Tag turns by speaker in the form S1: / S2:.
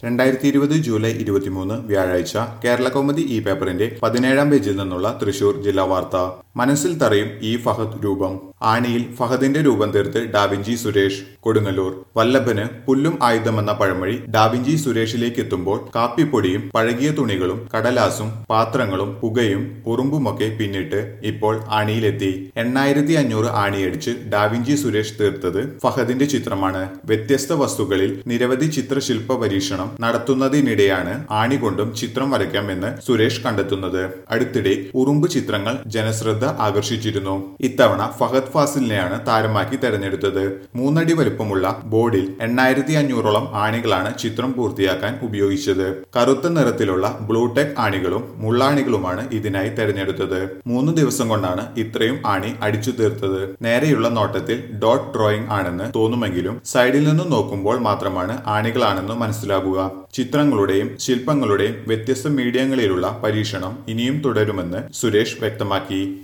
S1: രണ്ടായിരത്തി ഇരുപത് ജൂലൈ ഇരുപത്തിമൂന്ന് വ്യാഴാഴ്ച കേരള കൗമുദി ഈ പേപ്പറിന്റെ പതിനേഴാം പേജിൽ നിന്നുള്ള തൃശൂർ ജില്ലാ വാർത്ത മനസ്സിൽ തറയും ഈ ഫഹദ് രൂപം ആണിയിൽ ഫഹദിന്റെ രൂപം തീർത്ത് ഡാവിഞ്ചി സുരേഷ് കൊടുങ്ങല്ലൂർ വല്ലഭന് പുല്ലും ആയുധമെന്ന പഴമൊഴി ഡാവിഞ്ചി സുരേഷിലേക്ക് എത്തുമ്പോൾ കാപ്പിപ്പൊടിയും പഴകിയ തുണികളും കടലാസും പാത്രങ്ങളും പുകയും ഉറുമ്പുമൊക്കെ പിന്നിട്ട് ഇപ്പോൾ ആണിയിലെത്തി എണ്ണായിരത്തി അഞ്ഞൂറ് ആണിയടിച്ച് ഡാവിഞ്ചി സുരേഷ് തീർത്തത് ഫഹദിന്റെ ചിത്രമാണ് വ്യത്യസ്ത വസ്തുക്കളിൽ നിരവധി ചിത്രശില്പ പരീക്ഷണം നടത്തുന്നതിനിടെയാണ് ആണി കൊണ്ടും ചിത്രം വരയ്ക്കാം എന്ന് സുരേഷ് കണ്ടെത്തുന്നത് അടുത്തിടെ ഉറുമ്പ് ചിത്രങ്ങൾ ജനശ്രദ്ധ ആകർഷിച്ചിരുന്നു ഇത്തവണ ഫഹദ് ഫാസിലിനെയാണ് താരമാക്കി തെരഞ്ഞെടുത്തത് മൂന്നടി വലുപ്പമുള്ള ബോർഡിൽ എണ്ണായിരത്തി അഞ്ഞൂറോളം ആണികളാണ് ചിത്രം പൂർത്തിയാക്കാൻ ഉപയോഗിച്ചത് കറുത്ത നിറത്തിലുള്ള ബ്ലൂടെക് ആണികളും മുള്ളാണികളുമാണ് ഇതിനായി തെരഞ്ഞെടുത്തത് മൂന്ന് ദിവസം കൊണ്ടാണ് ഇത്രയും ആണി അടിച്ചു തീർത്തത് നേരെയുള്ള നോട്ടത്തിൽ ഡോട്ട് ഡ്രോയിങ് ആണെന്ന് തോന്നുമെങ്കിലും സൈഡിൽ നിന്നും നോക്കുമ്പോൾ മാത്രമാണ് ആണികളാണെന്ന് മനസ്സിലാകുക ചിത്രങ്ങളുടെയും ശില്പങ്ങളുടെയും വ്യത്യസ്ത മീഡിയങ്ങളിലുള്ള പരീക്ഷണം ഇനിയും തുടരുമെന്ന് സുരേഷ് വ്യക്തമാക്കി